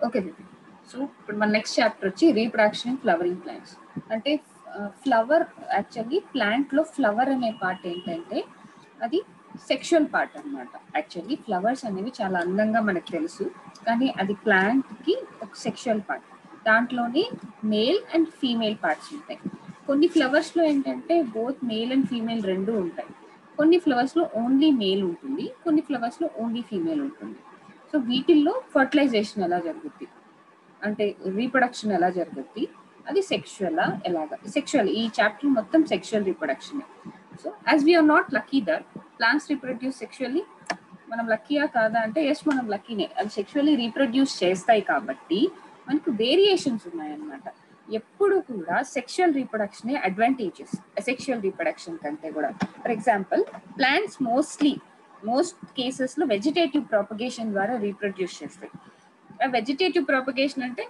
Okay దీది so ఇప్పుడు మన next chapter వచ్చి రీప్రొడక్షన్ ఫ్లవరింగ్ ప్లాంట్స్ అంటే ఫ్లవర్ యాక్చువల్లీ ప్లాంట్లో ఫ్లవర్ అనే పార్ట్ ఏంటంటే అది సెక్షువల్ పార్ట్ అనమాట యాక్చువల్లీ ఫ్లవర్స్ అనేవి చాలా అందంగా మనకు తెలుసు కానీ అది ప్లాంట్కి ఒక సెక్షువల్ పార్ట్ దాంట్లోనే మేల్ అండ్ ఫీమేల్ పార్ట్స్ ఉంటాయి కొన్ని ఫ్లవర్స్లో ఏంటంటే బోత్ మేల్ అండ్ ఫీమేల్ రెండు ఉంటాయి కొన్ని ఫ్లవర్స్లో ఓన్లీ మేల్ ఉంటుంది కొన్ని ఫ్లవర్స్లో ఓన్లీ ఫీమేల్ ఉంటుంది సో వీటిల్లో ఫర్టిలైజేషన్ ఎలా జరుగుద్ది అంటే రీప్రొడక్షన్ ఎలా జరుగుద్ది అది సెక్షువల్ ఎలాగా సెక్షువల్ ఈ చాప్టర్ మొత్తం sexual reproduction so as we are not lucky that plants reproduce sexually మనం లక్కీయా కాదా అంటే ఎస్ మనం లక్కీనే అది సెక్షువల్లీ రీప్రొడ్యూస్ చేస్తాయి కాబట్టి మనకు వేరియేషన్స్ ఉన్నాయన్నమాట ఎప్పుడు కూడా sexual reproduction advantages sexual reproduction కంటే కూడా for example plants mostly most cases లో వెజిటేటివ్ ప్రాపగేషన్ ద్వారా రీప్రొడ్యూస్ చేస్తాయి వెజిటేటివ్ ప్రాపగేషన్ అంటే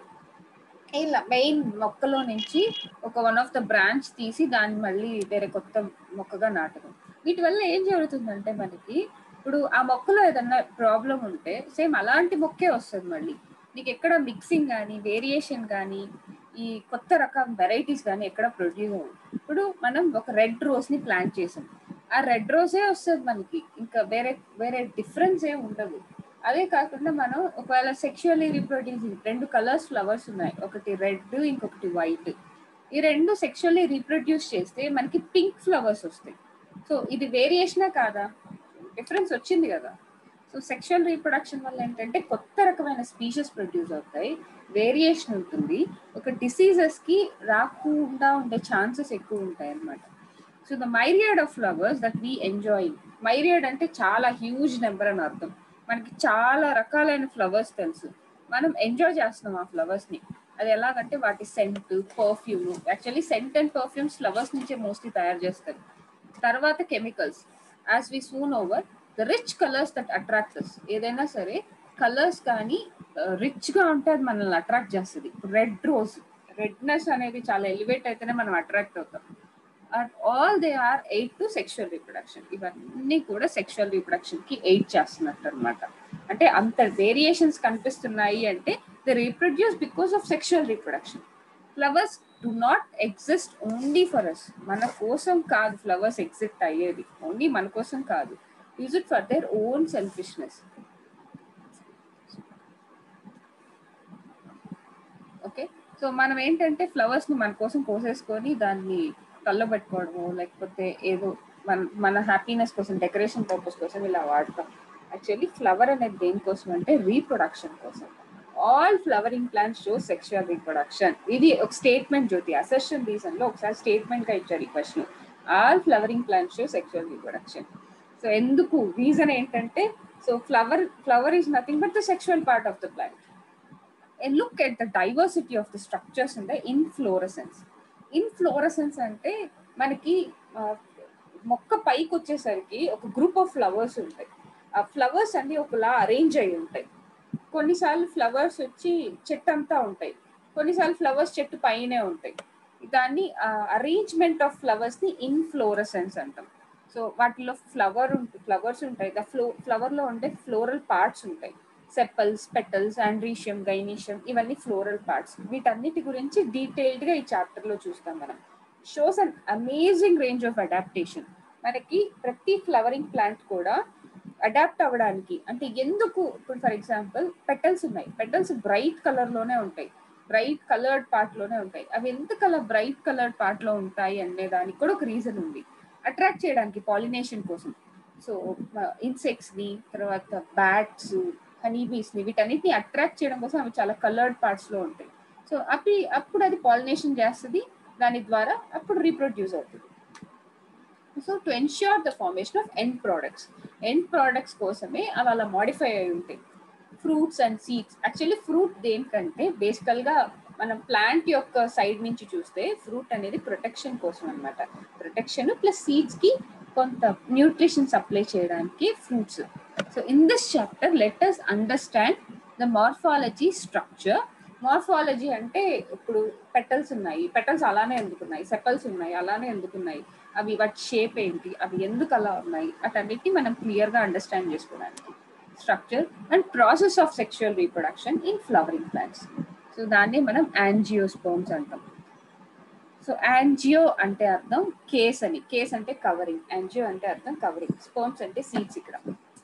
ఇలా మెయిన్ మొక్కలో నుంచి ఒక వన్ ఆఫ్ ద బ్రాంచ్ తీసి దాన్ని మళ్ళీ వేరే కొత్త మొక్కగా నాటడం వీటి వల్ల ఏం జరుగుతుందంటే మనకి ఇప్పుడు ఆ మొక్కలో ఏదన్నా ప్రాబ్లం ఉంటే సేమ్ అలాంటి మొక్కే వస్తుంది మళ్ళీ నీకు ఎక్కడ మిక్సింగ్ కానీ వేరియేషన్ కానీ ఈ కొత్త రకం వెరైటీస్ కానీ ఎక్కడ ప్రొడ్యూస్ అవ్వదు ఇప్పుడు మనం ఒక రెడ్ రోజ్ ని ప్లాంట్ చేసాం ఆ రెడ్ రోజే వస్తుంది మనకి ఇంకా వేరే వేరే డిఫరెన్స్ ఏం ఉండదు అదే కాకుండా మనం ఒకవేళ సెక్షువల్లీ రీప్రొడ్యూసింగ్ రెండు కలర్స్ ఫ్లవర్స్ ఉన్నాయి ఒకటి రెడ్ ఇంకొకటి వైట్ ఈ రెండు సెక్షువల్లీ రీప్రొడ్యూస్ చేస్తే మనకి పింక్ ఫ్లవర్స్ వస్తాయి సో ఇది వేరియేషనే కాదా డిఫరెన్స్ వచ్చింది కదా సో సెక్షువల్ రీప్రొడక్షన్ వల్ల ఏంటంటే కొత్త రకమైన స్పీషెస్ ప్రొడ్యూస్ అవుతాయి వేరియేషన్ ఉంటుంది ఒక డిసీజెస్ కి రాకుండా ఉండే ఛాన్సెస్ ఎక్కువ ఉంటాయి అన్నమాట so the myriad of flowers that we enjoy myriad అంటే చాలా హ్యూజ్ నెంబర్ అని అర్థం మనకి చాలా రకాలైన ఫ్లవర్స్ తెలుసు మనం ఎంజాయ్ చేస్తున్నాం ఆ ఫ్లవర్స్ ని అది ఎలాగంటే వాటి scent perfume actually scent and perfumes flowers నుంచే మోస్ట్లీ తయారు చేస్తారు తర్వాత chemicals as we soon over the rich colours that attractors ఏదైనా సరే కలర్స్ కానీ రిచ్ గా ఉంటే అది మనల్ని అట్రాక్ట్ చేస్తుంది రెడ్ రోజ్ రెడ్నెస్ అనేది చాలా ఎలివేట్ అయితేనే మనం అట్రాక్ట్ అవుతాం and all they are eight to sexual reproduction ఇవన్నీ కూడా సెక్షువల్ రీప్రొడక్షన్ కి ఎయిట్ చేస్తున్నట్టు అనమాట అంటే అంత వేరియేషన్స్ కనిపిస్తున్నాయి అంటే the reproduce because of sexual reproduction flowers do not exist only for us మన కోసం కాదు ఫ్లవర్స్ ఎగ్జిస్ట్ అయ్యేది ఓన్లీ మన కోసం కాదు use it for their own selfishness okay so మనం ఏంటంటే ఫ్లవర్స్ ని మన కోసం కోసేసుకొని దాన్ని కళ్ళు పెట్టుకోవడము లేకపోతే ఏదో మన మన హ్యాపీనెస్ కోసం డెకరేషన్ పర్పస్ కోసం ఇలా వాడతాం యాక్చువల్లీ ఫ్లవర్ అనేది దేనికోసం అంటే రీప్రొడక్షన్ కోసం all flowering plants show sexual reproduction ఇది ఒక స్టేట్మెంట్ జ్యోతి అసెషన్ రీజన్ లో ఒకసారి స్టేట్మెంట్ గా ఇచ్చారు ఈ question all flowering plants show sexual reproduction so ఎందుకు రీజన్ ఏంటంటే so flower flower is nothing but the sexual part of the plant and look at the diversity of the structures in the inflorescence inflorescence అంటే మనకి మొక్క పైకి వచ్చేసరికి ఒక group of flowers ఉంటాయి ఆ ఫ్లవర్స్ అన్ని ఒకలా అరేంజ్ అయి ఉంటాయి కొన్నిసార్లు ఫ్లవర్స్ వచ్చి చెట్టు అంతా ఉంటాయి కొన్నిసార్లు ఫ్లవర్స్ చెట్టు పైనే ఉంటాయి దాన్ని అరేంజ్మెంట్ ఆఫ్ ఫ్లవర్స్ ని ఇన్ఫ్లోరసెన్స్ అంటాం సో వాటిలో ఫ్లవర్ ఉంటుంది ఫ్లవర్స్ ఉంటాయి ద ఫ్లో ఫ్లవర్ లో ఉండే ఫ్లోరల్ పార్ట్స్ ఉంటాయి సెపల్స్ పెటల్స్ ఆండ్రీషియం గైనీషియం ఇవన్నీ ఫ్లోరల్ పార్ట్స్ వీటన్నిటి గురించి డీటెయిల్డ్ గా ఈ చాప్టర్ లో చూస్తాం మనం shows an amazing range of adaptation మనకి ప్రతి ఫ్లవరింగ్ ప్లాంట్ కూడా అడాప్ట్ అవ్వడానికి అంటే ఎందుకు ఇప్పుడు ఫర్ ఎగ్జాంపుల్ పెటల్స్ ఉన్నాయి పెటల్స్ బ్రైట్ కలర్ లోనే ఉంటాయి బ్రైట్ కలర్డ్ పార్ట్ లోనే ఉంటాయి అవి ఎందుకు అలా బ్రైట్ కలర్డ్ పార్ట్ లో ఉంటాయి అనే దానికి కూడా ఒక రీజన్ ఉంది అట్రాక్ట్ చేయడానికి పాలినేషన్ కోసం సో ఇన్సెక్ట్స్ ని తర్వాత బ్యాట్స్ హనీబీస్ ని వీటన్నిటిని అట్రాక్ట్ చేయడం కోసం అవి చాలా కలర్డ్ పార్ట్స్ లో ఉంటాయి సో అవి అప్పుడు అది పాలినేషన్ చేస్తుంది దాని ద్వారా అప్పుడు రీప్రొడ్యూస్ అవుతుంది so to ensure the formation of end products end products కోసమే అవి అలా మాడిఫై అయి ఉంటాయి fruits and seeds actually fruit దేనికంటే బేసికల్ గా మనం ప్లాంట్ యొక్క సైడ్ నుంచి చూస్తే ఫ్రూట్ అనేది ప్రొటెక్షన్ కోసం అనమాట ప్రొటెక్షన్ ప్లస్ సీడ్స్ కి కొంత న్యూట్రిషన్ సప్లై చేయడానికి fruits so in this chapter let us understand the morphology structure morphology అంటే ఇప్పుడు పెటల్స్ ఉన్నాయి పెటల్స్ అలానే ఎందుకున్నాయి సెపల్స్ ఉన్నాయి అలానే ఎందుకున్నాయి అవి వాటి షేప్ ఏంటి అవి ఎందుకు అలా ఉన్నాయి అటన్నిటిని మనం క్లియర్ గా అండర్స్టాండ్ చేసుకోవడానికి structure and process of sexual reproduction in flowering plants so దాన్ని మనం యాంజియోస్పోమ్స్ అంటాం సో యాంజియో అంటే అర్థం కేస్ అని కేస్ అంటే కవరింగ్ యాంజియో అంటే అర్థం కవరింగ్ స్పోమ్స్ అంటే సీడ్స్ ఇక్కడ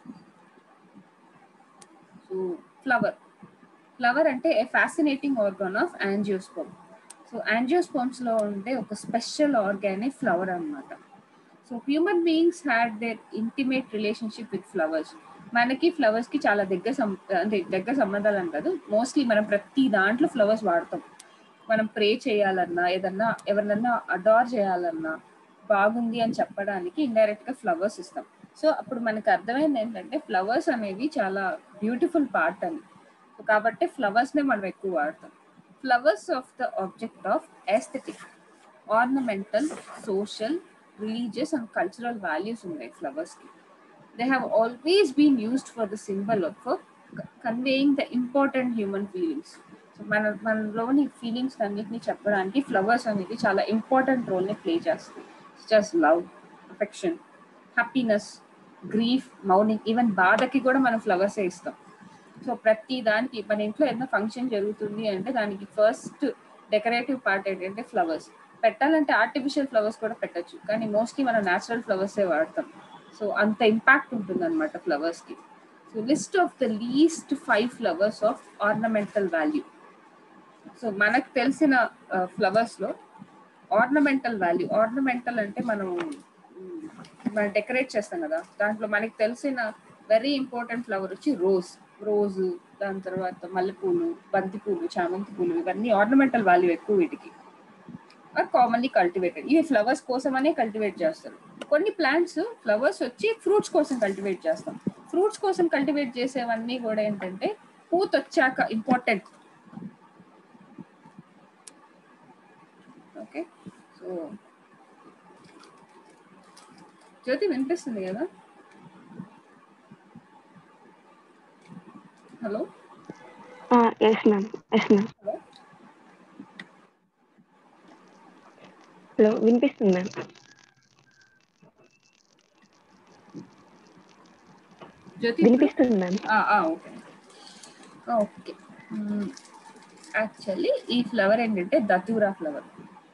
సో ఫ్లవర్ ఫ్లవర్ అంటే a fascinating organ of angiosperm so angiosperms లో ఉండే ఒక స్పెషల్ ఆర్గానే ఫ్లవర్ అన్నమాట so human beings had their intimate relationship with flowers మనకి ఫ్లవర్స్ కి చాలా దగ్గర సం అంటే దగ్గర సంబంధాలు అంటారు మోస్ట్లీ మనం ప్రతి దాంట్లో ఫ్లవర్స్ వాడతాం మనం ప్రే చేయాలన్నా ఏదన్నా ఎవరినన్నా అడార్ చేయాలన్నా బాగుంది అని చెప్పడానికి ఇండైరెక్ట్ గా ఫ్లవర్స్ ఇస్తాం సో అప్పుడు మనకు అర్థమైంది ఏంటంటే ఫ్లవర్స్ అనేవి చాలా బ్యూటిఫుల్ పార్ట్ అని సో కాబట్టి ఫ్లవర్స్ నే మనం ఎక్కువ వాడతాం flowers of the object of aesthetic ornamental social religious and cultural values ఉన్నాయి ఫ్లవర్స్ కి they have always been used for the symbol of conveying the important human feelings so మన మనలోని ఫీలింగ్స్ అన్నిటిని చెప్పడానికి ఫ్లవర్స్ అనేది చాలా ఇంపార్టెంట్ రోల్ ని play చేస్తుంది just love affection happiness grief mourning even బాధకి కూడా మనం ఫ్లవర్స్ ఇస్తాం సో ప్రతి దానికి మన ఇంట్లో ఏదైనా ఫంక్షన్ జరుగుతుంది అంటే దానికి ఫస్ట్ డెకరేటివ్ పార్ట్ ఏంటంటే ఫ్లవర్స్ పెట్టాలంటే ఆర్టిఫిషియల్ ఫ్లవర్స్ కూడా పెట్టచ్చు కానీ మోస్ట్లీ మనం న్యాచురల్ ఫ్లవర్సే వాడతాం సో అంత ఇంపాక్ట్ ఉంటుంది అనమాట ఫ్లవర్స్ కి so list of the least five flowers of ornamental value so మనకు తెలిసిన ఫ్లవర్స్ లో ఆర్నమెంటల్ వాల్యూ ఆర్నమెంటల్ అంటే మనం మ్, మనం డెకరేట్ చేస్తాం కదా దాంట్లో మనకి తెలిసిన వెరీ ఇంపార్టెంట్ ఫ్లవర్ వచ్చి రోజ్ రోజు దాని తర్వాత మల్లెపూలు బంతిపూలు చామంతి పూలు ఇవన్నీ ఆర్నమెంటల్ వాల్యూ ఎక్కువ వీటికి ఆర్ కామన్లీ కల్టివేటెడ్ ఇవి ఫ్లవర్స్ కోసమనే కల్టివేట్ చేస్తారు కొన్ని ప్లాంట్స్ ఫ్లవర్స్ వచ్చి ఫ్రూట్స్ కోసం కల్టివేట్ చేస్తాం ఫ్రూట్స్ కోసం కల్టివేట్ చేసేవన్నీ కూడా ఏంటంటే పూత వచ్చాక ఇంపార్టెంట్ ఓకే సో జ్యోతి వినిపిస్తుంది కదా hello yes ma'am yes ma'am hello hello వినిపిస్తుంది మ్యామ్ జ్యోతి వినిపిస్తుంది మ్యామ్ ఓకే ఓకే యాక్చువల్లీ ఈ ఫ్లవర్ ఏంటంటే దతూరా ఫ్లవర్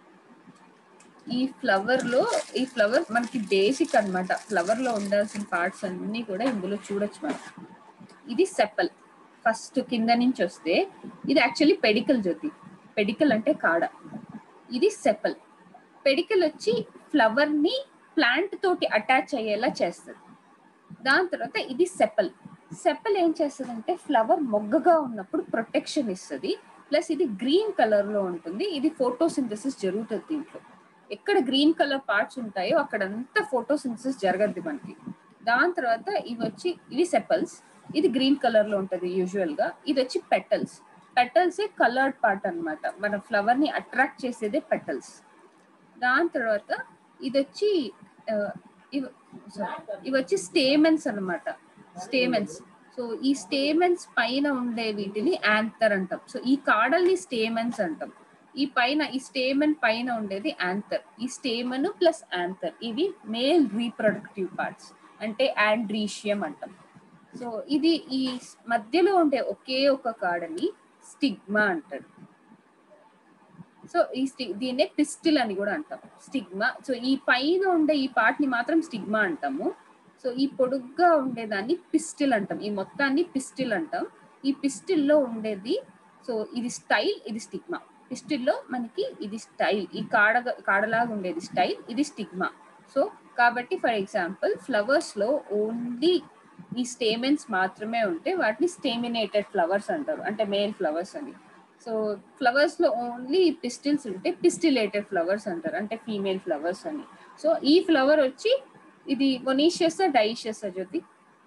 ఈ ఫ్లవర్ లో ఈ ఫ్లవర్ మనకి బేసిక్ అన్నమాట ఫ్లవర్ లో ఉండాల్సిన పార్ట్స్ అన్ని కూడా ఇందులో చూడొచ్చు మనం ఇది సెప్పల్ ఫస్ట్ కింద నుంచి వస్తే ఇది యాక్చువల్లీ పెడికల్ జ్యోతి పెడికల్ అంటే కాడ ఇది సెపల్ పెడికల్ వచ్చి ఫ్లవర్ ని ప్లాంట్ తోటి అటాచ్ అయ్యేలా చేస్తుంది దాని తర్వాత ఇది సెపల్ సెపల్ ఏం చేస్తుంది అంటే ఫ్లవర్ మొగ్గగా ఉన్నప్పుడు ప్రొటెక్షన్ ఇస్తుంది ప్లస్ ఇది గ్రీన్ కలర్ లో ఉంటుంది ఇది ఫోటోసింథసిస్ జరుగుతుంది దీంట్లో ఎక్కడ గ్రీన్ కలర్ పార్ట్స్ ఉంటాయో అక్కడంతా ఫోటోసింథసిస్ జరగద్ది మనకి దాని తర్వాత ఇవి వచ్చి ఇవి సెపల్స్ ఇది గ్రీన్ కలర్ లో ఉంటది యూజువల్ గా ఇది వచ్చి పెటల్స్ పెటల్స్ కలర్డ్ పార్ట్ అన్నమాట మన ఫ్లవర్ ని అట్రాక్ట్ చేసేదే పెటల్స్ దాని తర్వాత ఇది వచ్చి ఆ, ఇవి sorry, ఇవి వచ్చి స్టేమెన్స్ అన్నమాట స్టేమెన్స్ సో ఈ స్టేమెన్స్ పైన ఉండే వీటిని యాంథర్ అంటాం సో ఈ కాడల్ని స్టేమెన్స్ అంటాం ఈ పైన ఈ స్టేమన్ పైన ఉండేది యాంథర్ ఈ స్టేమన్ ప్లస్ యాంథర్ ఇవి మేల్ రీప్రొడక్టివ్ పార్ట్స్ అంటే యాండ్రీషియం అంటాం సో ఇది ఈ మధ్యలో ఉండే ఒకే ఒక కాడని స్టిగ్మా అంటారు సో ఈ స్టి దీన్నే పిస్టిల్ అని కూడా అంటాం స్టిగ్మా సో ఈ పైన ఉండే ఈ పార్ట్ ని మాత్రం స్టిగ్మా అంటాము సో ఈ పొడుగ్గా ఉండేదాన్ని పిస్టిల్ అంటాం ఈ మొత్తాన్ని పిస్టిల్ అంటాం ఈ పిస్టిల్ లో ఉండేది సో ఇది స్టైల్ ఇది స్టిగ్మా పిస్టిల్ లో మనకి ఇది స్టైల్ ఈ కాడ కాడలాగా ఉండేది స్టైల్ ఇది స్టిగ్మా సో కాబట్టి ఫర్ ఎగ్జాంపుల్ ఫ్లవర్స్ లో ఓన్లీ ఈ స్టేమెన్స్ మాత్రమే ఉంటే వాటిని స్టేమినేటెడ్ ఫ్లవర్స్ అంటారు అంటే మేల్ ఫ్లవర్స్ అని సో ఫ్లవర్స్ లో ఓన్లీ పిస్టిల్స్ ఉంటే పిస్టిలేటెడ్ ఫ్లవర్స్ అంటారు అంటే ఫీమేల్ ఫ్లవర్స్ అని సో ఈ ఫ్లవర్ వచ్చి ఇది మొనీషియస్ డైషియస్ జ్యోతి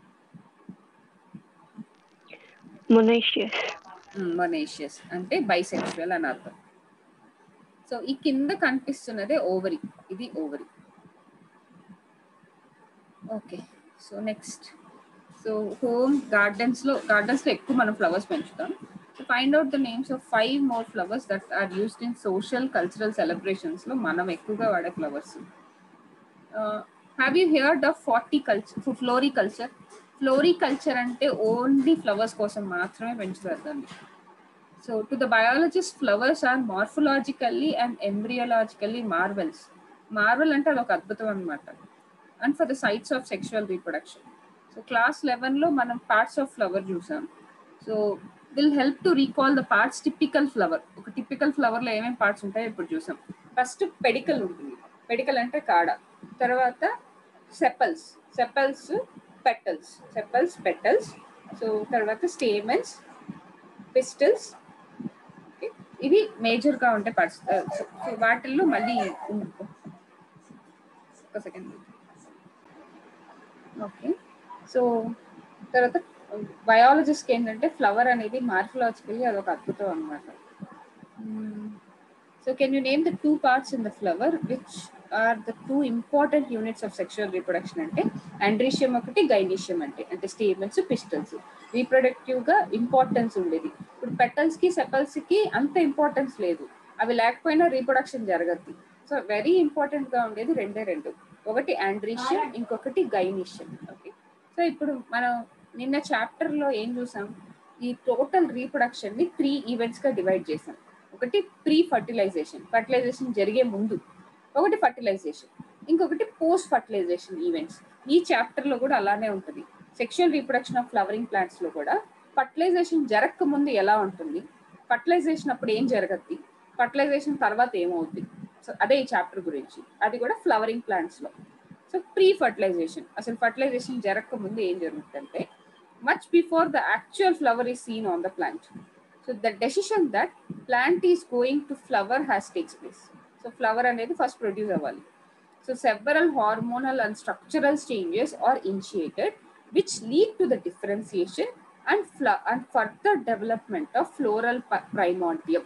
మొనైషియస్ మొనేషియస్ అంటే బైసెక్షువల్ అని అర్థం సో ఈ కింద కనిపిస్తున్నదే ఓవరీ ఇది ovary okay so next so home gardens లో గార్డెన్స్ లో ఎక్కువ మనం ఫ్లవర్స్ పెంచుతాం so find out the names of five more flowers that are used in social cultural celebrations లో మనం ఎక్కువగా వాడే flowers have you heard of forty culture flori culture floriculture అంటే ఓన్లీ ఫ్లవర్స్ కోసం మాత్రమే పెంచుతారు దాన్ని so to the biologist flowers are morphologically and embryologically marvels marvel అంటే అది ఒక అద్భుతం అనమాట and for the sites of sexual reproduction so class లెవెన్లో మనం పార్ట్స్ ఆఫ్ ఫ్లవర్ చూసాం so will help to recall the parts typical flower ఒక typical ఫ్లవర్లో ఏమేమి పార్ట్స్ ఉంటాయో ఇప్పుడు చూసాం ఫస్ట్ పెడికల్ ఉంటుంది పెడికల్ అంటే కాడ తర్వాత sepals sepals petals sepals petals so తర్వాత స్టేమన్స్ పిస్టల్స్ ఇవి మేజర్గా ఉంటే పార్ట్స్ సో వాటిల్లో మళ్ళీ ఒక సెకండ్ ఓకే సో తర్వాత బయాలజిస్ట్ ఏంటంటే ఫ్లవర్ అనేది మార్ఫలాజికల్లీ అదొక అద్భుతం అనమాట so can you name the two parts in the flower which are the two important units of sexual reproduction అంటే ఆండ్రీషియం ఒకటి గైనీషియం అంటే అంటే స్టేమన్స్ పిస్టల్స్ రీప్రొడక్టివ్ గా ఇంపార్టెన్స్ ఉండేది ఇప్పుడు పెటల్స్ కి సెపల్స్ కి అంత ఇంపార్టెన్స్ లేదు అవి లేకపోయినా రీప్రొడక్షన్ జరగద్ది సో వెరీ ఇంపార్టెంట్ గా ఉండేది రెండే రెండు ఒకటి ఆండ్రీషియం ఇంకొకటి గైనీషియం ఓకే సో ఇప్పుడు మనం నిన్న చాప్టర్ లో ఏం చూసాం ఈ టోటల్ రీప్రొడక్షన్ ని త్రీ ఈవెంట్స్ గా డివైడ్ చేసాం ఒకటి ప్రీ ఫర్టిలైజేషన్ ఫర్టిలైజేషన్ జరిగే ముందు ఒకటి ఫర్టిలైజేషన్ ఇంకొకటి పోస్ట్ ఫర్టిలైజేషన్ ఈవెంట్స్ ఈ చాప్టర్ లో కూడా అలానే ఉంటుంది sexual reproduction of flowering plants లో కూడా ఫర్టిలైజేషన్ జరగక ముందు ఎలా ఉంటుంది ఫర్టిలైజేషన్ అప్పుడు ఏం జరగద్ది ఫర్టిలైజేషన్ తర్వాత ఏమవుద్ది సో అదే ఈ చాప్టర్ గురించి అది కూడా ఫ్లవరింగ్ ప్లాంట్స్ లో సో ప్రీ ఫర్టిలైజేషన్ అసలు ఫర్టిలైజేషన్ జరగక ముందు ఏం జరుగుతుందంటే much before the actual flower is seen on the plant so the decision that plant is going to flower has takes place so flower అనేది ఫస్ట్ ప్రొడ్యూస్ అవ్వాలి so several hormonal and structural changes are initiated which lead to the differentiation and fl and further development of floral primordium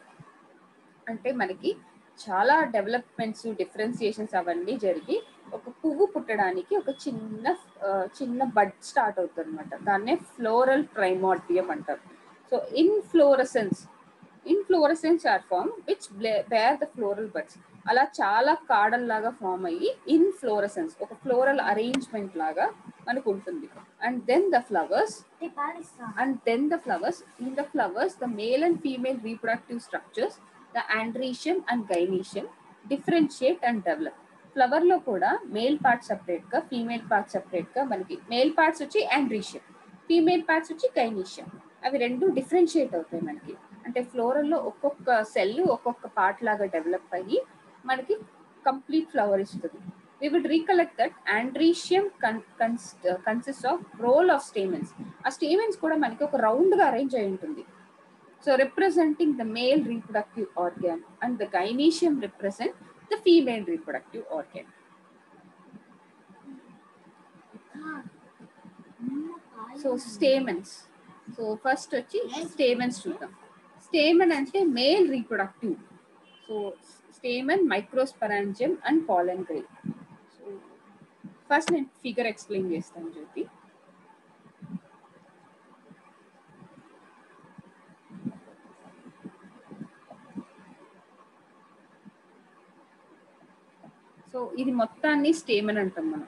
అంటే మనకి చాలా developments differentiations అవన్నీ జరిగి ఒక పువ్వు పుట్టడానికి ఒక చిన్న చిన్న బడ్ స్టార్ట్ అవుతుంది అనమాట దాన్నే ఫ్లోరల్ ప్రైమార్టియం అంటారు so inflorescence inflorescence are form which bear the floral buds అలా చాలా కాడల్లాగా ఫామ్ అయ్యి ఇన్ ఫ్లోరసెన్స్ ఒక ఫ్లోరల్ అరేంజ్మెంట్ లాగా మనకు ఉంటుంది and then the flowers and then the flowers in the flowers the male and female reproductive structures the androecium and gynoecium differentiate and develop flower లో కూడా మేల్ పార్ట్ సెపరేట్ గా female part separate గా మనకి male parts వచ్చి androecium female parts వచ్చి gynoecium అవి రెండు differentiate అవుతాయి మనకి అంటే ఫ్లోరల్ లో ఒక్కొక్క సెల్ ఒక్కొక్క పార్ట్ లాగా డెవలప్ అయ్యి మనకి కంప్లీట్ ఫ్లవర్ ఇస్తుంది we would recollect that andrecium con- cons- uh, consists of roll of stamens ఆ స్టేమెన్స్ కూడా మనకి ఒక రౌండ్ గా అరేంజ్ అయి ఉంటుంది so representing the male reproductive organ and the gynoecium represent the female reproductive organ so stamens so first వచ్చి stamens చూద్దాం stamen అంటే male reproductive so stamen microsporangium and pollen grain so first నేను figure explain చేస్తాను Jyoti so ఇది మొత్తాన్ని స్టేమన్ అంటాం మనం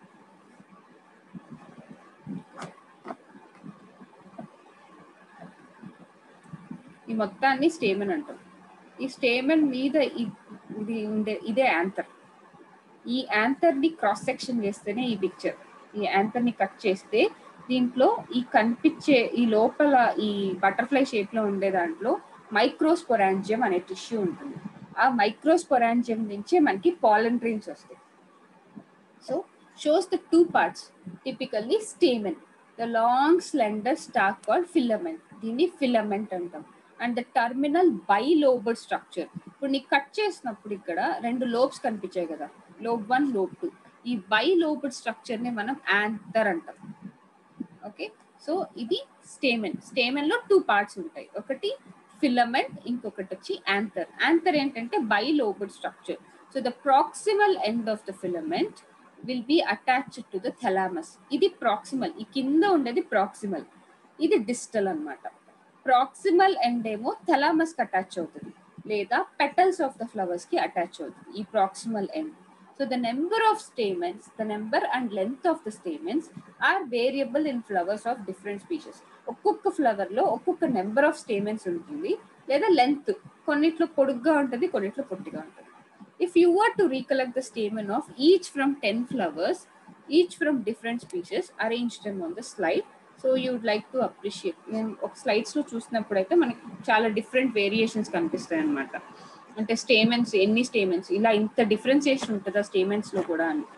ఈ మొత్తాన్ని స్టేమన్ అంటాం ఈ స్టేమన్ మీద ఇ- ఇది ఉండే ఇదే యాంథర్ ఈ యాంథర్ ని క్రాస్ సెక్షన్ చేస్తేనే ఈ పిక్చర్ ఈ యాంథర్ ని కట్ చేస్తే దీంట్లో ఈ కనిపించే ఈ లోపల ఈ బటర్ఫ్లై షేప్ లో ఉండే దాంట్లో మైక్రోస్పొరాంజియం అనే టిష్యూ ఉంటుంది ఆ మైక్రోస్పొరాంజియం నుంచే మనకి పాలన్ గ్రెయిన్స్ వస్తాయి so shows the two parts typically stamen the long slender stalk called filament దీన్ని ఫిలమెంట్ అంటాం and the terminal bilobed structure ఇప్పుడు నీకు కట్ చేసినప్పుడు ఇక్కడ రెండు లోబ్స్ కనిపించాయి కదా లోబ్ వన్ లోబ్ టూ ఈ బైలోబడ్ స్ట్రక్చర్ ని మనం యాంథర్ అంటాం ఓకే సో ఇది స్టేమెన్ స్టేమెన్ లో టూ పార్ట్స్ ఉంటాయి ఒకటి ఫిలమెంట్ ఇంకొకటి వచ్చి యాంథర్ యాంథర్ ఏంటంటే bilobed structure so the proximal end of the filament will be attached to the thalamus ఇది ప్రాక్సిమల్ ఈ కింద ఉండేది ప్రాక్సిమల్ ఇది డిస్టల్ అన్నమాట ప్రాక్సిమల్ ఎండ్ ఏమో థెలామస్ కి అటాచ్ అవుతుంది లేదా పెటల్స్ ఆఫ్ ద ఫ్లవర్స్ కి అటాచ్ అవుతుంది ఈ proximal end so So the number of stamens, the number and length of the stamens are variable in flowers of different species. ఒక్కొక్క flower లో ఒక్కొక్క నెంబర్ ఆఫ్ స్టేమెన్స్ ఉంటుంది లేదా length కొన్నిట్లో పొడుగ్గా ఉంటుంది కొన్నిట్లో పొట్టిగా ఉంటుంది if you are to recollect the stamen of each from ten flowers each from different species arrange them on the slide so you would like to appreciate నేను ఒక స్లైడ్స్ లో చూసినప్పుడు అయితే మనకి చాలా డిఫరెంట్ వేరియేషన్స్ కనిపిస్తాయి అనమాట అంటే స్టేమెన్స్ ఎన్ని స్టేమెన్స్ ఇలా ఇంత డిఫరెన్సియేషన్ ఉంటుందా స్టేమెన్స్ లో కూడా అని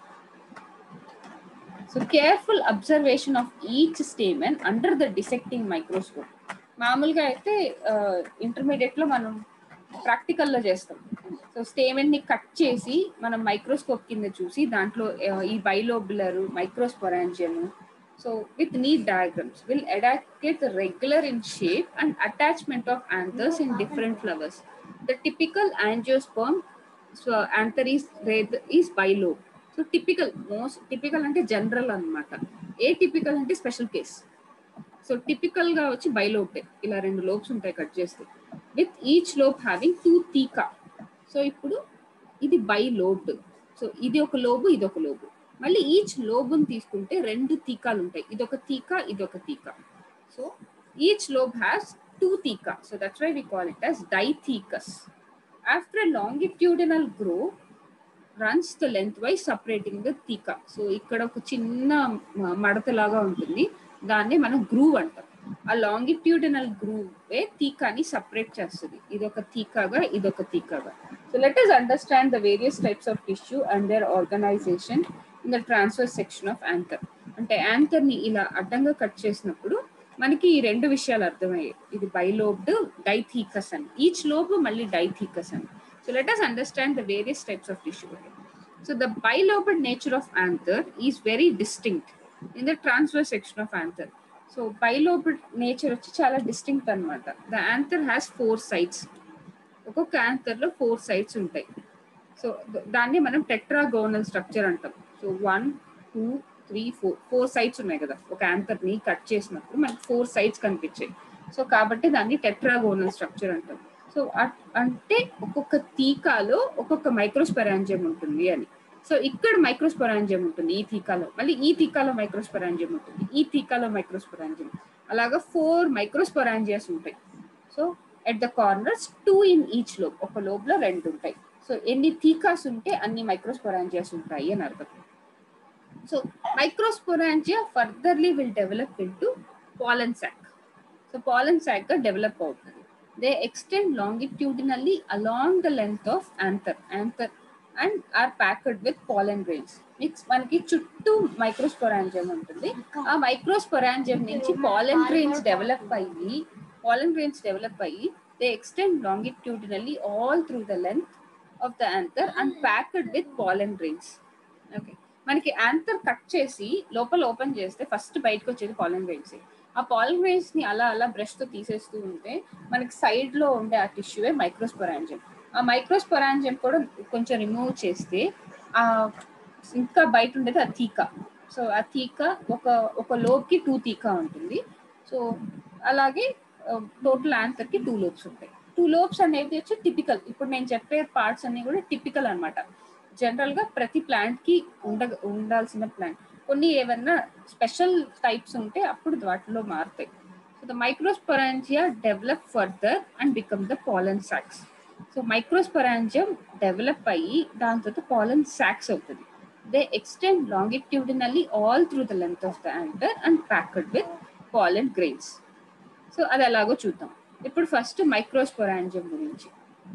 so careful observation of each stamen under the dissecting microscope మామూలుగా అయితే ఇంటర్మీడియట్ లో మనం ప్రాక్టికల్ లో చేస్తాం సో స్టేమెన్ ని కట్ చేసి మనం మైక్రోస్కోప్ కింద చూసి దాంట్లో ఈ bilobular microsporangium so with neat diagrams will adaptate regular in shape and attachment of anthers in different flowers the typical angiosperm so anther is is bilobe so typical most typical అంటే general అనమాట atypical అంటే special case so typical గా వచ్చి bilobe ఇలా రెండు lobes ఉంటాయి cut చేస్తే with each lobe having two theca so ఇప్పుడు ఇది బై లోబ్డ్ సో ఇది ఒక లోబు ఇది ఒక లోబు మళ్ళీ ఈచ్ లోబుని తీసుకుంటే రెండు తీకాలు ఉంటాయి ఇది ఒక తీకా ఇది ఒక theca so each lobe has two theca so that's why we call it as dithekus after longitudinal grow runs the lengthwise separating the theca so ఇక్కడ ఒక చిన్న మడత లాగా ఉంటుంది దాన్ని మనం గ్రూవ్ అంటాం ఆ లాంగిట్యూడినల్ గ్రూవే తీకాని సపరేట్ చేస్తుంది ఇది ఒక తీకాగా ఇది ఒక తీకాగా so let us understand the various types of tissue and their organisation in the transfer section of anther అంటే యాంథర్ ని ఇలా అడ్డంగా కట్ చేసినప్పుడు మనకి ఈ రెండు విషయాలు అర్థమయ్యాయి ఇది బైలోబ్డ్ డైథీకస్ అని ఈచ్ లోబ్ మళ్ళీ డైథీకస్ అని so let us understand the various types of tissue so the bilobed nature of anther is very distinct in the transfer section of anther so bilobed nature వచ్చి చాలా డిస్టింక్ట్ అనమాట the anther has four sides ఒక్కొక్క anther లో four sides ఉంటాయి సో దాన్ని మనం tetragonal structure అంటాం so one two three four four sides ఉన్నాయి కదా ఒక యాంథర్ ని కట్ చేసినప్పుడు మనకి ఫోర్ సైడ్స్ కనిపించాయి సో కాబట్టి దాన్ని టెట్రాగోనల్ స్ట్రక్చర్ అంటాం సో అంటే ఒక్కొక్క తీకాలో ఒక్కొక్క మైక్రోస్పెరాంజియం ఉంటుంది అని సో ఇక్కడ మైక్రోస్పొరాంజియం ఉంటుంది ఈ థీకాలో మళ్ళీ ఈ థీకాలో మైక్రోస్పొరాంజియం ఉంటుంది ఈ థీకాలో మైక్రోస్పొరాంజియం అలాగా ఫోర్ మైక్రోస్పొరాంజియాస్ ఉంటాయి so at the corners two in each lobe ఒక లోబ్ లో రెండు ఉంటాయి సో ఎన్ని థీకాస్ ఉంటే అన్ని మైక్రోస్పొరాంజియాస్ ఉంటాయి అని అర్థం so microsporangia furtherly will develop into pollen sac so pollen sac గా డెవలప్ అవుతుంది they extend longitudinally along the length of anther anther and are packed with pollen grains మిక్స్ మనకి చుట్టూ మైక్రోస్పొరాంజియం ఉంటుంది ఆ మైక్రోస్పొరాంజియం నుంచి పాలన్ గ్రెయిన్స్ డెవలప్ అయ్యి pollen grains develop అయ్యి they extend longitudinally all through the length of the anther and packed with pollen grains okay మనకి anther cut చేసి లోపల ఓపెన్ చేస్తే ఫస్ట్ బయటకు వచ్చేది పాలన్ గ్రెయిన్స్ ఆ పాలన్ గ్రెయిన్స్ ని అలా అలా బ్రష్ తో తీసేస్తూ ఉంటే మనకి సైడ్ లో ఉండే ఆ టిష్యూవే మైక్రోస్పొరాంజియం ఆ మైక్రోస్పొరాంజియం కూడా కొంచెం రిమూవ్ చేస్తే ఆ ఇంకా బయట ఉండేది ఆ తీకా సో ఆ తీకా ఒక ఒక లోబ్కి టూ తీకా ఉంటుంది సో అలాగే టోటల్ ఆన్సర్ కి టూ లోబ్స్ ఉంటాయి టూ లోబ్స్ అనేవి వచ్చి టిపికల్ ఇప్పుడు నేను చెప్పే పార్ట్స్ అన్ని కూడా టిపికల్ అనమాట జనరల్ గా ప్రతి ప్లాంట్ కి ఉండ ఉండాల్సిన ప్లాంట్ కొన్ని ఏమన్నా స్పెషల్ టైప్స్ ఉంటే అప్పుడు వాటిలో మారుతాయి so the microsporangia develop further and become the pollen sacs so microsporangium develop అయ్యి దాని తర్వాత పాలన్ సాక్స్ అవుతుంది they extend longitudinally all through the length of the anther and packed with pollen grains so అది ఎలాగో చూద్దాం ఇప్పుడు first microsporangium గురించి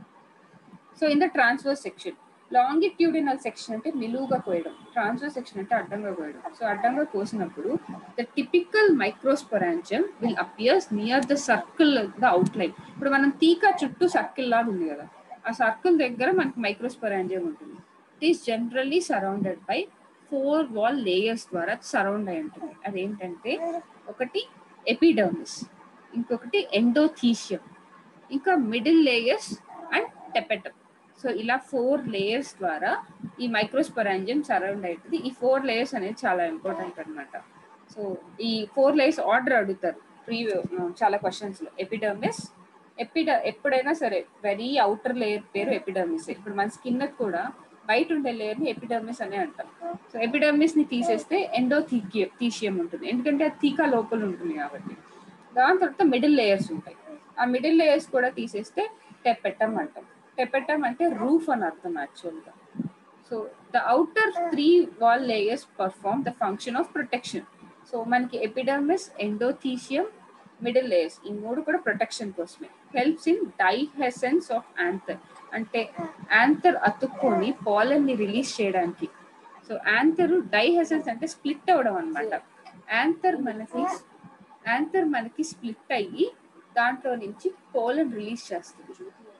so in the transfer section longitudinal section అంటే నిలువుగా కోయడం ట్రాన్స్ఫర్ సెక్షన్ అంటే అడ్డంగా కోయడం సో అడ్డంగా కోసినప్పుడు the typical microsporangium will appears near the circle the outline ఇప్పుడు మనం తీకా చుట్టూ సర్కిల్ లాగా ఉంది కదా ఆ సర్కిల్ దగ్గర మనకి మైక్రోస్పొరాంజియం ఉంటుంది it is generally surrounded by four wall layers ద్వారా సరౌండ్ అయి ఉంటుంది అదేంటంటే ఒకటి ఎపిడర్మిస్ ఇంకొకటి ఎండోథీషియం ఇంకా middle layers and tapetum so ఇలా ఫోర్ లేయర్స్ ద్వారా ఈ మైక్రోస్పొరాంజియం సరౌండ్ అవుతుంది ఈ ఫోర్ లేయర్స్ అనేది చాలా ఇంపార్టెంట్ అనమాట సో ఈ ఫోర్ లేయర్స్ ఆర్డర్ అడుగుతారు ప్రీ చాలా క్వశ్చన్స్ లో ఎపిడర్మిస్ ఎపిడ ఎప్పుడైనా సరే వెరీ అవుటర్ లేయర్ పేరు ఎపిడర్మిస్ ఇప్పుడు మన స్కిన్ కూడా బయట ఉండే లేయర్ ని ఎపిడర్మిస్ అనే అంటాం సో ఎపిడర్మిస్ ని తీసేస్తే ఎండో థీషియం ఉంటుంది ఎందుకంటే అది థీకా లోపల ఉంటుంది కాబట్టి దాని తర్వాత మిడిల్ లేయర్స్ ఉంటాయి ఆ మిడిల్ లేయర్స్ కూడా తీసేస్తే టెపెటమ్ అంటాం టెపెటమ్ అంటే రూఫ్ అని అర్థం యాక్చువల్గా so the outer three wall layers perform the function of protection so మనకి ఎపిడర్మిస్ ఎండోథీషియం మిడిల్ లేయర్స్ ఈ మూడు కూడా ప్రొటెక్షన్ కోసమే helps in dehiscence of anther అంటే యాంథర్ అతుక్కొని పాలన్ ని రిలీజ్ చేయడానికి సో యాంథర్ డైహెసెన్స్ అంటే స్ప్లిట్ అవ్వడం అనమాట యాంథర్ మనకి యాంథర్ మనకి స్ప్లిట్ అయ్యి దాంట్లో నుంచి పోలన్ రిలీజ్ చేస్తుంది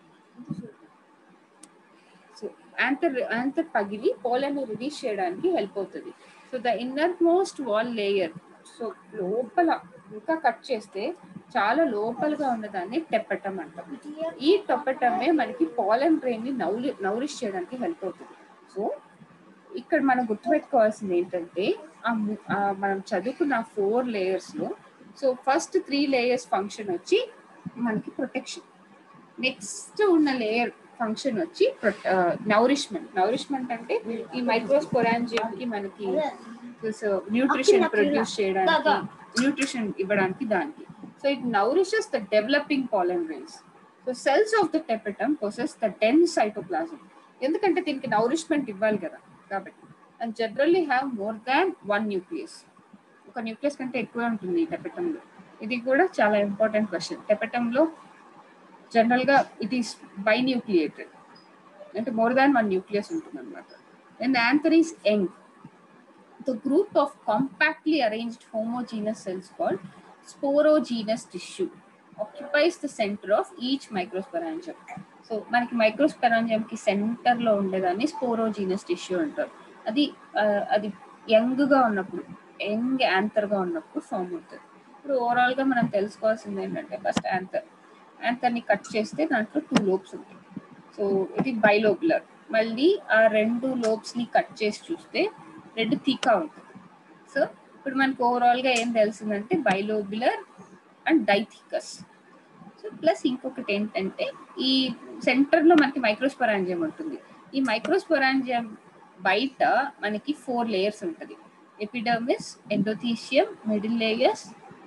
సో యాంథర్ యాంథర్ పగిలి పోలన్ రిలీజ్ చేయడానికి హెల్ప్ అవుతుంది so the innermost wall layer so లోపల ఇంకా కట్ చేస్తే చాలా లోపలగా ఉన్నదాన్ని టెప్పటం అంటాం ఈ టొప్పటమే మనకి పాలన్ ట్రైన్ ని నౌలి నౌరిష్ చేయడానికి హెల్ప్ అవుతుంది సో ఇక్కడ మనం గుర్తుపెట్టుకోవాల్సింది ఏంటంటే ఆ ము- ఆ మనం చదువుకున్న ఫోర్ లేయర్స్ లో so first three layers function వచ్చి మనకి ప్రొటెక్షన్ నెక్స్ట్ ఉన్న లేయర్ ఫంక్షన్ వచ్చి నౌరిష్మెంట్ నౌరిష్మెంట్ అంటే ఈ మైక్రోస్పోరాంజియం కి మనకి న్యూట్రిషన్ ప్రొడ్యూస్ చేయడానికి న్యూట్రిషన్ ఇవ్వడానికి దానికి so it nourishes the developing pollen grains so cells of the tapetum possess the dense cytoplasm ఎందుకంటే దీనికి నౌరిష్మెంట్ ఇవ్వాలి కదా కాబట్టి and generally have more than one nucleus ఒక న్యూక్లియస్ కంటే ఎక్కువ ఉంటుంది ఈ టెపెటంలో ఇది కూడా చాలా ఇంపార్టెంట్ క్వశ్చన్ టెపెటంలో జనరల్ గా ఇట్ ఈస్ బై న్యూక్లియేటెడ్ అంటే మోర్ దాన్ వన్ న్యూక్లియస్ ఉంటుంది అనమాట and anther is young the group of compactly arranged homogeneous cells called sporogenous tissue occupies the centre of each microsporangium so మనకి microsporangium కి centre లో ఉండేదాన్ని sporogenous tissue అంటారు అది ఆ, అది యంగ్ గా ఉన్నప్పుడు యంగ్ యాంథర్ గా ఉన్నప్పుడు ఫామ్ అవుతుంది ఇప్పుడు ఓవరాల్ గా మనం తెలుసుకోవాల్సింది ఏంటంటే ఫస్ట్ యాంథర్ యాంథర్ ని కట్ చేస్తే దాంట్లో టూ లోబ్స్ ఉంటాయి సో ఇది బైలోబులర్ మళ్ళీ ఆ రెండు లోబ్స్ ని కట్ చేసి చూస్తే రెండు తీకా ఉంటుంది సో ఇప్పుడు మనకు ఓవరాల్ గా ఏం తెలిసిందంటే bilobular and dithecous so plus ఇంకొకటి ఏంటంటే ఈ సెంటర్ లో మనకి మైక్రోస్పరాంజియం ఉంటుంది ఈ మైక్రోస్పరాంజియం బయట మనకి ఫోర్ లేయర్స్ ఉంటుంది epidermis endothecium middle layers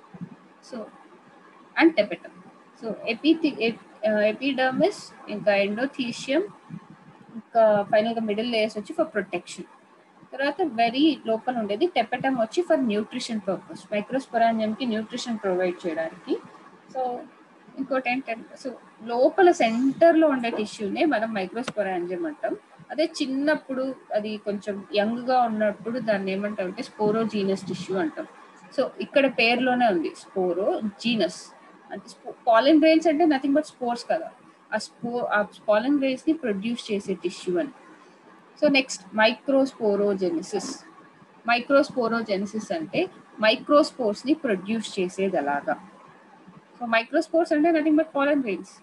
so and tapetum so ఎపిథి ఎపిడర్మిస్ ఇంకా ఎండోథీషియం ఇంకా ఫైనల్ గా మిడిల్ లేయర్స్ వచ్చి ఫర్ ప్రొటెక్షన్ తర్వాత వెరీ లోపల ఉండేది టెపెటమ్ వచ్చి ఫర్ న్యూట్రిషన్ పర్పస్ మైక్రోస్పరాంజియం కి న్యూట్రిషన్ ప్రొవైడ్ చేయడానికి సో ఇంకోటి ఏంటంటే సో లోపల సెంటర్ లో ఉండే టిష్యూనే మనం మైక్రోస్పొరాంజియం అంటాం అదే చిన్నప్పుడు అది కొంచెం యంగ్ గా ఉన్నప్పుడు దాన్ని ఏమంటాం అంటే స్పోరోజీనస్ టిష్యూ అంటాం సో ఇక్కడ పేరులోనే ఉంది స్పోరో జీనస్ అంటే పాలిన్ గ్రెయిన్స్ అంటే నథింగ్ బట్ స్పోర్స్ కదా ఆ స్పో ఆ పాలిన్ గ్రెయిన్స్ ని ప్రొడ్యూస్ చేసే టిష్యూ అని సో నెక్స్ట్ మైక్రోస్పోరోజెనిసిస్ మైక్రోస్పోరోజెనిసిస్ అంటే మైక్రోస్పోర్స్ ని ప్రొడ్యూస్ చేసేది అలాగా సో మైక్రోస్పోర్స్ అంటే nothing but pollen grains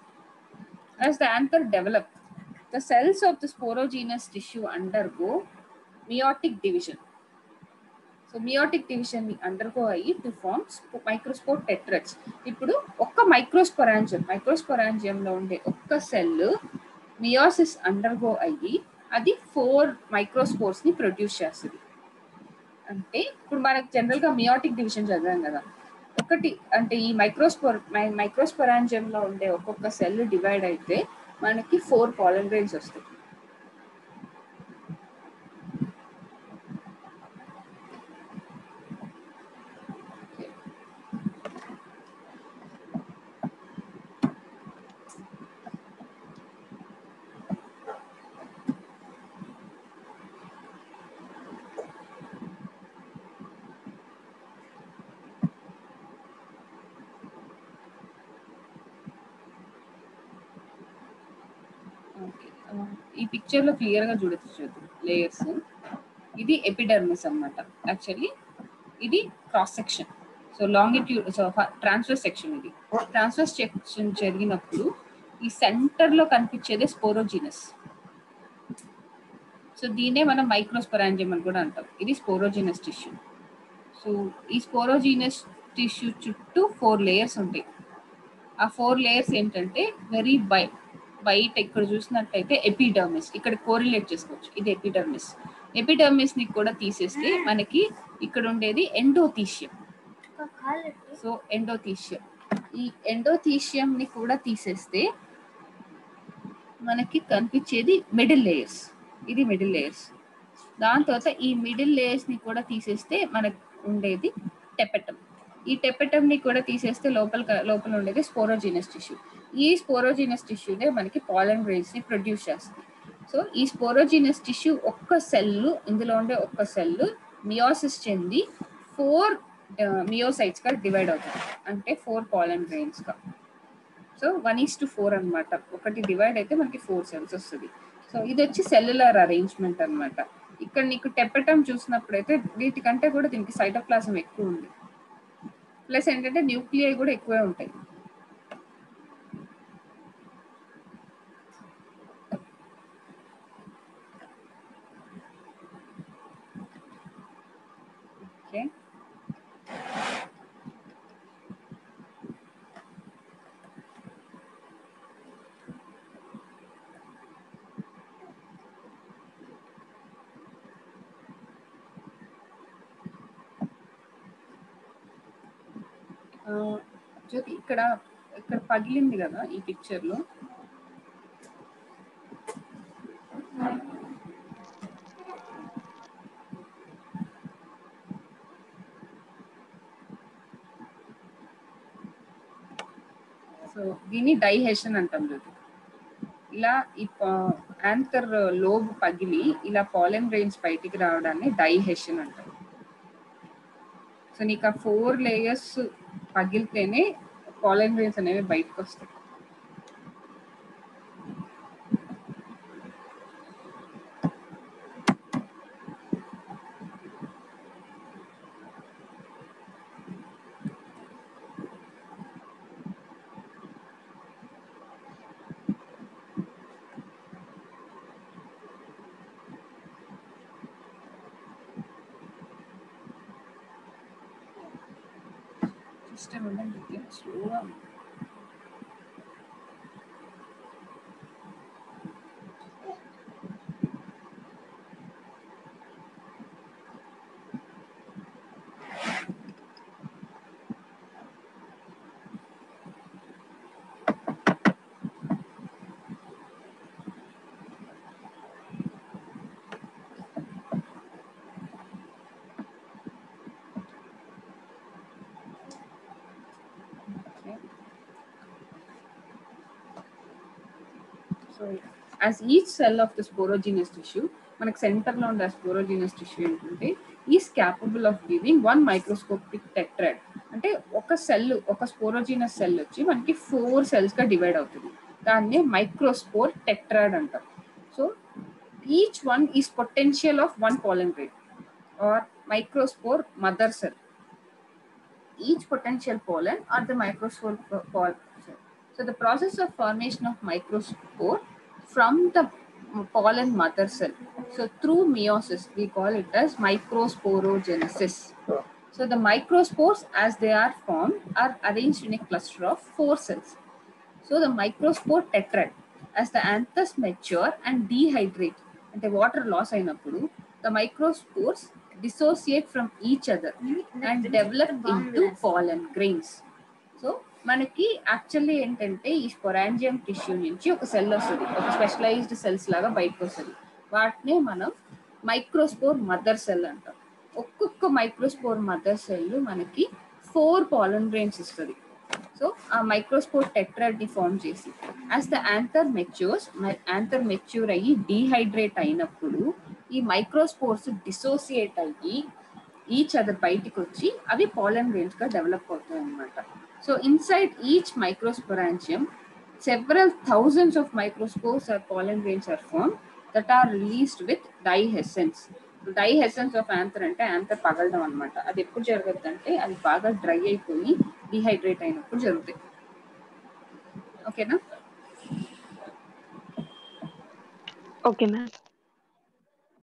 as the anther develop the cells of the sporogenous tissue undergo meiotic division so meiotic division ని undergo అయ్యి to form microspore tetrads ఇప్పుడు ఒక్క microsporangium microsporangium లో ఉండే ఒక్క సెల్ మియోసిస్ అండర్గో అయ్యి అది ఫోర్ మైక్రోస్పోర్స్ ని ప్రొడ్యూస్ చేస్తుంది అంటే ఇప్పుడు మనకి జనరల్ గా మియోటిక్ డివిజన్ చదివాం కదా ఒకటి అంటే ఈ మైక్రోస్పోర్ మైక్రోస్పొరాంజియం లో ఉండే ఒక్కొక్క సెల్ డివైడ్ అయితే మనకి ఫోర్ పాలన్ గ్రెయిన్స్ వస్తాయి ఓకే ఈ పిక్చర్ లో క్లియర్ గా చూడొచ్చు లేయర్స్ ఇది ఎపిడర్మిస్ అన్నమాట యాక్చువల్లీ ఇది cross section so longitude so transfer section ఇది ట్రాన్స్ఫర్ సెక్షన్ జరిగినప్పుడు ఈ సెంటర్ లో కనిపించేదే స్పోరోజినస్ సో దీనే మనం మైక్రోస్పరాంజియం అని కూడా అంటాం ఇది స్పోరోజినస్ టిష్యూ సో ఈ స్పోరోజినస్ టిష్యూ చుట్టూ ఫోర్ లేయర్స్ ఉంటాయి ఆ ఫోర్ లేయర్స్ ఏంటంటే వెరీ బై బయట ఇక్కడ చూసినట్టయితే ఎపిడర్మిస్ ఇక్కడ కోరిలేట్ చేసుకోవచ్చు ఇది ఎపిడర్మిస్ ఎపిడర్మిస్ ని కూడా తీసేస్తే మనకి ఇక్కడ ఉండేది ఎండోథీషియం సో ఎండోథీషియం ఈ ఎండోథీషియం ని కూడా తీసేస్తే మనకి కనిపించేది మిడిల్ లేయర్స్ ఇది మిడిల్ లేయర్స్ దాని తర్వాత ఈ మిడిల్ లేయర్స్ ని కూడా తీసేస్తే మనకు ఉండేది టెపెటమ్ ఈ టెపెటమ్ ని కూడా తీసేస్తే లోపల లోపల ఉండేది స్పోరోజినస్ టిష్యూ ఈ స్పోరోజినస్ టిష్యూనే మనకి పాలన్ గ్రెయిన్స్ ని ప్రొడ్యూస్ చేస్తుంది సో ఈ స్పోరోజినస్ టిష్యూ ఒక్క సెల్ ఇందులో ఉండే ఒక్క సెల్ మియోసిస్ చెంది ఫోర్ మియోసైట్స్ గా డివైడ్ అవుతుంది అంటే ఫోర్ పాలన్ గ్రెయిన్స్ గా so one is to four అనమాట ఒకటి డివైడ్ అయితే మనకి ఫోర్ సెల్స్ వస్తుంది సో ఇది వచ్చి సెల్యులర్ అరేంజ్మెంట్ అనమాట ఇక్కడ నీకు టెపెటమ్ చూసినప్పుడైతే వీటికంటే కూడా దీనికి సైటోప్లాజం ఎక్కువ ఉంది ప్లస్ ఏంటంటే న్యూక్లియై కూడా ఎక్కువే ఉంటాయి ఓకే జ్యోతి ఇక్కడ ఇక్కడ పగిలింది కదా ఈ పిక్చర్ లో సో దీన్ని డైహెషన్ అంటాం జ్యోతి ఇలా ఈ యాంథర్ లోబ్ పగిలి ఇలా పాలెన్ రెయిన్స్ బయటికి రావడాన్ని డైహెషన్ అంటారు సో నీకు ఆ ఫోర్ లేయర్స్ పగిలితేనే పాలెన్ రెయిన్స్ అనేవి బయటకు వస్తాయి సిస్టమ్ ఉందండి స్లోగా so as each cell of the sporogenous tissue మనకు సెంటర్ లో ఉండే స్పోరోజినస్ టిష్యూ ఏంటంటే is capable of giving one microscopic tetrad అంటే ఒక సెల్ ఒక స్పోరోజినస్ సెల్ వచ్చి మనకి ఫోర్ సెల్స్ గా డివైడ్ అవుతుంది దాన్ని మైక్రోస్పోర్ టెట్రాడ్ అంటాం so each one is potential of one pollen grain or microspore mother cell each potential pollen or the microspore pollen. So the process of formation of microspore from the pollen mother cell. So through meiosis, we call it as microsporogenesis. So the microspores as they are formed are arranged in a cluster of four cells. So the microspore tetrad, as the anthers mature and dehydrate, and the water loss అయినప్పుడు the microspores dissociate from each other and develop into pollen grains. So మనకి actually ఏంటంటే ఈ sporangium tissue నుంచి ఒక cell వస్తుంది ఒక specialised cells లాగా బయటకు వస్తుంది వాటిని మనం మైక్రోస్పోర్ మదర్ సెల్ అంటాం ఒక్కొక్క మైక్రోస్పోర్ మదర్ సెల్ మనకి ఫోర్ పాలన్ గ్రెయిన్స్ ఇస్తుంది సో ఆ మైక్రోస్పోర్ టెట్రాడ్ ని ఫార్మ్ చేసి as the anther matures anther mature అయ్యి డీహైడ్రేట్ అయినప్పుడు ఈ మైక్రోస్పోర్స్ డిసోసియేట్ అయ్యి ఈచ్ అదర్ బయటికి వచ్చి అవి పాలన్ గ్రెయిన్స్ గా డెవలప్ అవుతాయి అనమాట so inside each microsporangium several thousands of microspores or pollen grains are form that are released with dehiscence dehiscence of anther అంటే యాంథర్ పగలడం అనమాట అది ఎప్పుడు జరగద్దు అంటే అది బాగా డ్రై అయిపోయి డిహైడ్రేట్ అయినప్పుడు జరుగుతాయి ఓకేనా ఓకే మ్యామ్